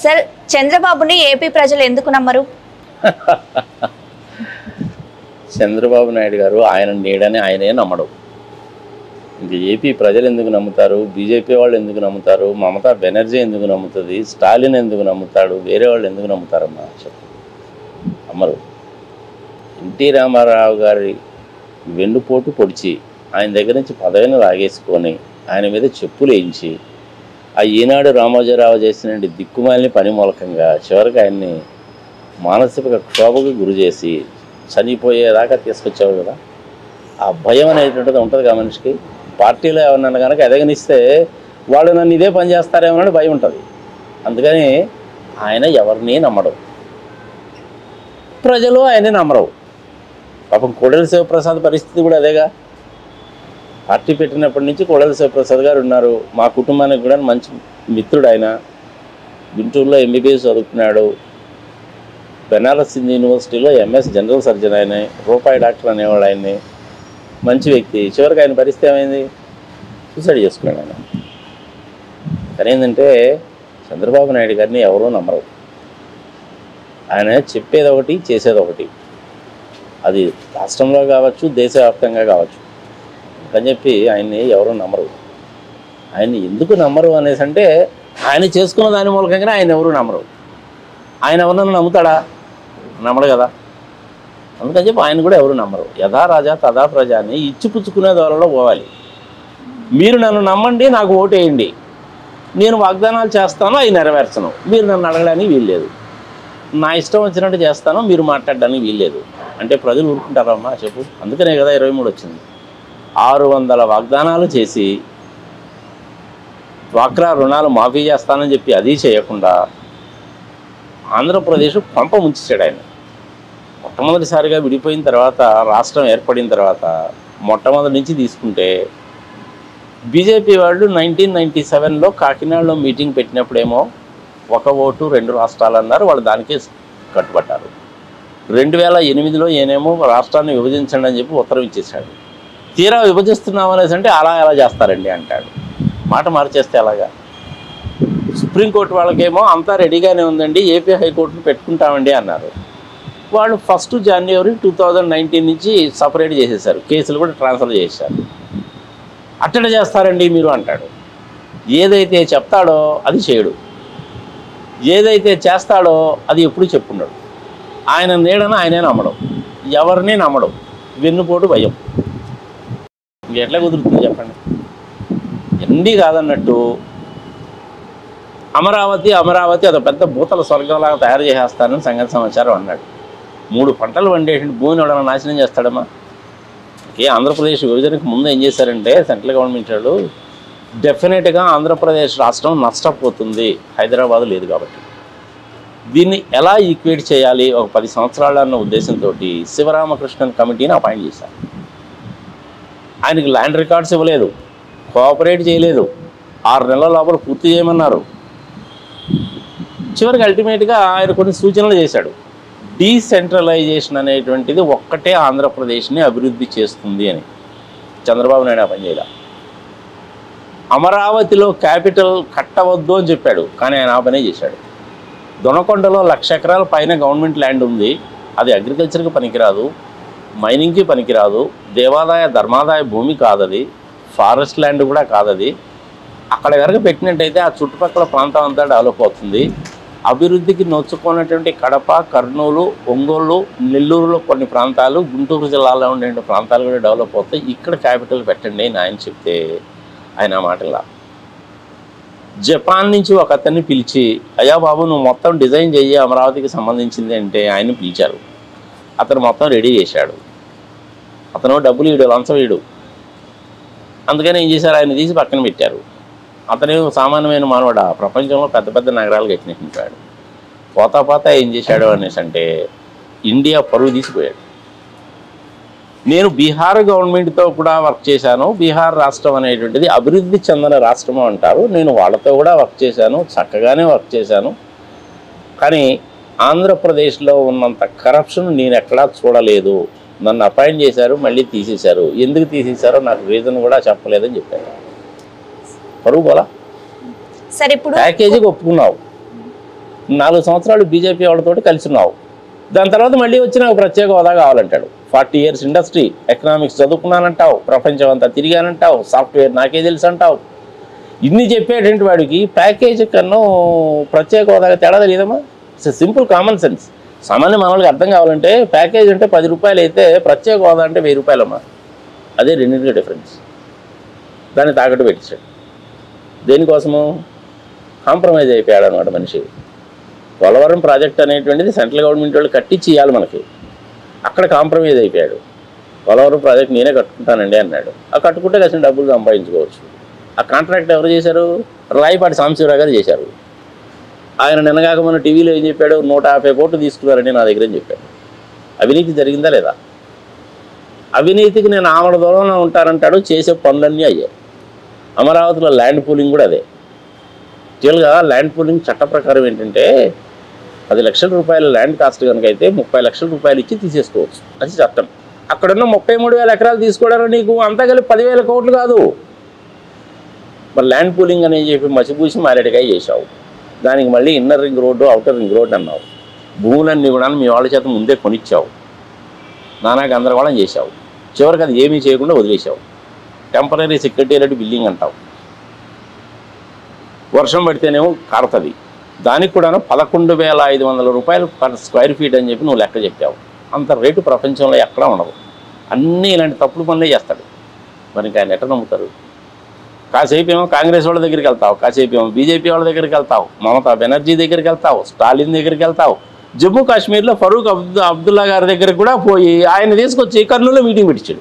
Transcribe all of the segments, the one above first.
sir చంద్రబాబుని AP ప్రజలు ఎందుకు నమ్మరు చంద్రబాబు నాయుడు గారు ఆయన నీడని ఆయనే నమ్మడు ఇంక ఏపీ ప్రజలు ఎందుకు నమ్ముతారు బీజేపీ వాళ్ళు ఎందుకు నమ్ముతారు మమతా బెనర్జీ ఎందుకు నమ్ముతుంది స్టాలిన్ ఎందుకు నమ్ముతాడు వేరే వాళ్ళు ఎందుకు నమ్ముతారమ్మా చెప్పు నమ్మరు ఎన్టీ రామారావు గారి వెన్నుపోటు పొడిచి ఆయన దగ్గర నుంచి పదవిని లాగేసుకొని ఆయన మీద చెప్పులు వేయించి ఆ ఈనాడు రామోజీరావు చేసిన దిక్కుమాలిన పని మూలకంగా చివరికి ఆయన్ని మానసిక క్షోభకు గురి చేసి చనిపోయేదాకా తీసుకొచ్చావు కదా ఆ భయం అనేటువంటిది ఉంటుంది ఆ మనిషికి పార్టీలో ఎవరన్నా కనుక ఎదగనిస్తే వాళ్ళు నన్ను ఇదే పని చేస్తారేమో అని భయం ఉంటుంది అందుకని ఆయన ఎవరిని నమ్మడు ప్రజలు ఆయన్ని నమ్మరు పాపం కోడెల శివప్రసాద్ పరిస్థితి కూడా అదేగా పార్టీ పెట్టినప్పటి నుంచి కోడెల శివప్రసాద్ గారు ఉన్నారు మా కుటుంబానికి కూడా మంచి మిత్రుడు ఆయన గుంటూరులో ఎంబీబీఎస్ చదువుకున్నాడు బెనారస్ హిందూ యూనివర్సిటీలో ఎంఎస్ జనరల్ సర్జన్ ఆయన రూపాయి డాక్టర్ అనేవాడు ఆయన్ని మంచి వ్యక్తి చివరికి ఆయన పరిస్థితి ఏమైంది సూసైడ్ చేసుకున్నాడు ఆయన కానీ ఏంటంటే చంద్రబాబు నాయుడు గారిని ఎవరూ నమ్మరు ఆయన చెప్పేది ఒకటి చేసేది ఒకటి అది రాష్ట్రంలో కావచ్చు దేశవ్యాప్తంగా కావచ్చు అని చెప్పి ఆయన్ని ఎవరు నమ్మరు ఆయన్ని ఎందుకు నమ్మరు అనేసి అంటే ఆయన చేసుకున్న దాని మూలకంగానే ఆయన ఎవరు నమ్మరు ఆయన ఎవరన్నా నమ్ముతాడా నమ్మడు కదా అందుకని చెప్పి ఆయన కూడా ఎవరు నమ్మరు యథా రాజా తథా ప్రజ అని ఇచ్చిపుచ్చుకునే దూరంలో పోవాలి మీరు నన్ను నమ్మండి నాకు ఓటేయండి నేను వాగ్దానాలు చేస్తాను అవి నెరవేర్చను మీరు నన్ను అడగడానికి వీల్లేదు నా ఇష్టం వచ్చినట్టు చేస్తాను మీరు మాట్లాడడానికి వీల్లేదు అంటే ప్రజలు ఊరుకుంటారమ్మా చెప్పు అందుకనే కదా ఇరవై మూడు వచ్చింది ఆరు వందల వాగ్దానాలు చేసి డ్వాక్రా రుణాలు మాఫీ చేస్తానని చెప్పి అది చేయకుండా ఆంధ్రప్రదేశ్ పంప ముంచాడు ఆయన మొట్టమొదటిసారిగా విడిపోయిన తర్వాత రాష్ట్రం ఏర్పడిన తర్వాత మొట్టమొదటి నుంచి తీసుకుంటే బీజేపీ వాళ్ళు నైన్టీన్ నైంటీ సెవెన్లో కాకినాడలో మీటింగ్ పెట్టినప్పుడేమో ఒక ఓటు రెండు రాష్ట్రాలు అన్నారు వాళ్ళు దానికే కట్టుబడ్డారు రెండు వేల ఎనిమిదిలో ఈయనేమో రాష్ట్రాన్ని విభజించండి అని చెప్పి ఉత్తరం ఇచ్చేసాడు తీరా విభజిస్తున్నాం అనేసి అంటే అలా ఎలా చేస్తారండి అంటాడు మాట మార్చేస్తే అలాగా సుప్రీంకోర్టు వాళ్ళకేమో అంతా రెడీగానే ఉందండి ఏపీ హైకోర్టును పెట్టుకుంటామండి అన్నారు వాళ్ళు first January two thousand nineteen నుంచి సపరేట్ చేసేసారు కేసులు కూడా ట్రాన్స్ఫర్ చేశారు అట్టడ చేస్తారండి మీరు అంటాడు ఏదైతే చెప్తాడో అది చేయడు ఏదైతే చేస్తాడో అది ఎప్పుడు చెప్పుండడు ఆయన నీడన ఆయనే నమ్మడం ఎవరిని నమ్మడం వెన్నుపోటు భయం ఇంక ఎట్లా కుదురుతుంది చెప్పండి ఎన్ని కాదన్నట్టు అమరావతి అమరావతి అదొక పెద్ద భూతల స్వర్గంలాగా తయారు చేసేస్తానని సంగతి సమాచారం అన్నాడు మూడు పంటలు వండేసి భూమిని ఎవడన్నా నాశనం చేస్తాడమ్మా ఏ ఆంధ్రప్రదేశ్ విభజనకు ముందు ఏం చేశారంటే సెంట్రల్ గవర్నమెంట్ వాళ్ళు డెఫినెట్గా ఆంధ్రప్రదేశ్ రాష్ట్రం నష్టపోతుంది హైదరాబాద్ లేదు కాబట్టి దీన్ని ఎలా ఈక్వేట్ చేయాలి ఒక పది సంవత్సరాలు అన్న ఉద్దేశంతో శివరామకృష్ణన్ కమిటీని అపాయింట్ చేశారు ఆయనకి ల్యాండ్ రికార్డ్స్ ఇవ్వలేదు కోఆపరేట్ చేయలేదు ఆరు నెలల లోపల పూర్తి చేయమన్నారు చివరికి అల్టిమేట్గా ఆయన కొన్ని సూచనలు చేశాడు డీసెంట్రలైజేషన్ అనేటువంటిది ఒక్కటే ఆంధ్రప్రదేశ్ని అభివృద్ధి చేస్తుంది అని చంద్రబాబు నాయుడు ఆ పని చేయాల అమరావతిలో క్యాపిటల్ కట్టవద్దు అని చెప్పాడు కానీ ఆయన ఆ పనే చేశాడు దొనకొండలో లక్ష ఎకరాల పైన గవర్నమెంట్ ల్యాండ్ ఉంది అది అగ్రికల్చర్కి పనికిరాదు మైనింగ్కి పనికిరాదు దేవాదాయ ధర్మాదాయ భూమి కాదది ఫారెస్ట్ ల్యాండ్ కూడా కాదది అక్కడ కనుక పెట్టినట్టయితే ఆ చుట్టుపక్కల ప్రాంతం అంతా డెవలప్ అవుతుంది అభివృద్ధికి నోచుకున్నటువంటి కడప కర్నూలు ఒంగోలు నెల్లూరులో కొన్ని ప్రాంతాలు గుంటూరు జిల్లాలో ఉండే ప్రాంతాలు కూడా డెవలప్ అవుతాయి ఇక్కడ క్యాపిటల్ పెట్టండి అని ఆయన చెప్తే ఆయన ఆ మాటలా జపాన్ నుంచి ఒక అతన్ని పిలిచి అయ్యా బాబు నువ్వు మొత్తం డిజైన్ చెయ్యి అమరావతికి సంబంధించింది అంటే ఆయన్ని పిలిచారు అతను మొత్తం రెడీ చేశాడు అతను డబ్బులు వీడు లంచం వీడు అందుకని ఏం చేశారు ఆయన తీసి పక్కన పెట్టారు అతను సామాన్యమైన మానవుడు ఆ ప్రపంచంలో పెద్ద పెద్ద నగరాలు కట్టినట్టు పోతా పోతా ఏం చేశాడు అనేసి అంటే ఇండియా పరువు తీసిపోయాడు నేను బీహార్ గవర్నమెంట్తో కూడా వర్క్ చేశాను బీహార్ రాష్ట్రం అనేటువంటిది అభివృద్ధి చెందిన రాష్ట్రం అంటారు నేను వాళ్ళతో కూడా వర్క్ చేశాను చక్కగానే వర్క్ చేశాను కానీ ఆంధ్రప్రదేశ్లో ఉన్నంత కరప్షన్ నేను ఎక్కడా చూడలేదు నన్ను అపాయింట్ చేశారు మళ్ళీ తీసేశారు ఎందుకు తీసేశారో నాకు రీజన్ కూడా చెప్పలేదని చెప్పారు పరువు పోలా సార్ ఇప్పుడు ప్యాకేజీకి ఒప్పుకున్నావు నాలుగు సంవత్సరాలు బీజేపీ వాళ్ళతోటి కలిసి ఉన్నావు దాని తర్వాత మళ్ళీ వచ్చి నాకు ప్రత్యేక హోదా కావాలంటాడు ఫార్టీ ఇయర్స్ ఇండస్ట్రీ ఎకనామిక్స్ చదువుకున్నానంటావు ప్రపంచం అంతా తిరిగానంటావు సాఫ్ట్వేర్ నాకే తెలుసు అంటావు ఇన్ని చెప్పేటువంటి వాడికి ప్యాకేజ్ కన్నా ప్రత్యేక హోదాగా తేడా తెలియదమ్మా ఇట్స్ సింపుల్ కామన్ సెన్స్ సామాన్య మానవులకి అర్థం కావాలంటే ప్యాకేజ్ అంటే పది రూపాయలు అయితే ప్రత్యేక హోదా అంటే వెయ్యి రూపాయలమ్మా అదే రెండింటికి డిఫరెన్స్ దాన్ని తాకట్టు పెట్టించాడు దేనికోసము కాంప్రమైజ్ అయిపోయాడు అనమాట మనిషి పోలవరం ప్రాజెక్ట్ అనేటువంటిది సెంట్రల్ గవర్నమెంట్ వాళ్ళు కట్టించి ఇవ్వాలి మనకి అక్కడ కాంప్రమైజ్ అయిపోయాడు పోలవరం ప్రాజెక్ట్ నేనే కట్టుకుంటానండి అన్నాడు ఆ కట్టుకుంటే కలిసిన డబ్బులు సంపాదించుకోవచ్చు ఆ కాంట్రాక్ట్ ఎవరు చేశారు రాయపాటి సాంబశివరావు గారు చేశారు ఆయన నిన్నగాక మన టీవీలో ఏం చెప్పాడు నూట యాభై కోట్లు తీసుకున్నారని నా దగ్గర అని చెప్పాడు అవినీతి జరిగిందా లేదా అవినీతికి నేను ఆమడ దూరంలో ఉంటానంటాడు చేసే పనులన్నీ అయ్యాయి అమరావతిలో ల్యాండ్ పూలింగ్ కూడా అదే యాక్చువల్గా ల్యాండ్ పూలింగ్ చట్ట ప్రకారం ఏంటంటే పది లక్షల రూపాయల ల్యాండ్ కాస్ట్ కనుక అయితే ముప్పై లక్షల రూపాయలు ఇచ్చి తీసేసుకోవచ్చు అది చట్టం అక్కడున్న ముప్పై మూడు వేల ఎకరాలు తీసుకోవడానికి నీకు అంతా కలిపి పదివేల కోట్లు కాదు మరి ల్యాండ్ పూలింగ్ అని చెప్పి మసిపూసి మారేడుకాయ చేశావు దానికి మళ్ళీ inner ring road outer ring road అన్నావు భూములన్నీ కూడా మీ వాళ్ళ చేత ముందే కొనిచ్చావు నానా గందరగోళం చేశావు చివరికి అది ఏమీ చేయకుండా వదిలేశావు టెంపరీ సెక్రటేరియట్ బిల్డింగ్ అంటావు వర్షం పడితేనేమో కారుతుంది దానికి కూడా పదకొండు వేల ఐదు వందల రూపాయలు పర్ స్క్వేర్ ఫీట్ అని చెప్పి నువ్వు లెక్క చెప్పావు అంత రేటు ప్రపంచంలో ఎక్కడా ఉండదు అన్నీ ఇలాంటి తప్పుడు పనులే చేస్తాడు మరి ఇంకా ఆయన ఎట్ట నమ్ముతారు కాసేపు ఏమో కాంగ్రెస్ వాళ్ళ దగ్గరికి వెళ్తావు కాసేపు ఏమో బీజేపీ వాళ్ళ దగ్గరికి వెళ్తావు మమతా బెనర్జీ దగ్గరికి వెళ్తావు స్టాలిన్ దగ్గరికి వెళ్తావు జమ్మూ కాశ్మీర్లో ఫరూక్ అబ్దు అబ్దుల్లా గారి దగ్గరికి కూడా పోయి ఆయన తీసుకొచ్చి కర్నూలులో మీటింగ్ పెట్టించాడు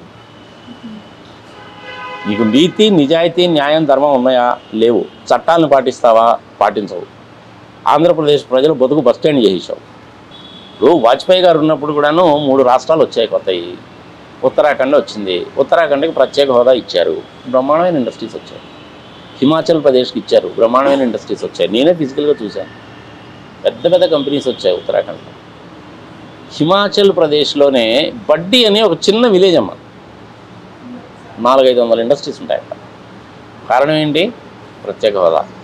నీకు నీతి నిజాయితీ న్యాయం ధర్మం ఉన్నాయా లేవు చట్టాలను పాటిస్తావా పాటించవు ఆంధ్రప్రదేశ్ ప్రజలు బతుకు బస్ స్టాండ్ చేసేసావు ఇప్పుడు వాజ్పేయి గారు ఉన్నప్పుడు కూడాను మూడు రాష్ట్రాలు వచ్చాయి కొత్తవి ఉత్తరాఖండ్ వచ్చింది ఉత్తరాఖండ్కి ప్రత్యేక హోదా ఇచ్చారు బ్రహ్మాండమైన ఇండస్ట్రీస్ వచ్చాయి హిమాచల్ ప్రదేశ్కి ఇచ్చారు బ్రహ్మాండమైన ఇండస్ట్రీస్ వచ్చాయి నేనే ఫిజికల్గా చూశాను పెద్ద పెద్ద కంపెనీస్ వచ్చాయి ఉత్తరాఖండ్లో హిమాచల్ ప్రదేశ్లోనే బడ్డీ అనే ఒక చిన్న విలేజ్ అమ్మ నాలుగైదు వందల ఇండస్ట్రీస్ ఉంటాయి అక్కడ కారణం ఏంటి ప్రత్యేక హోదా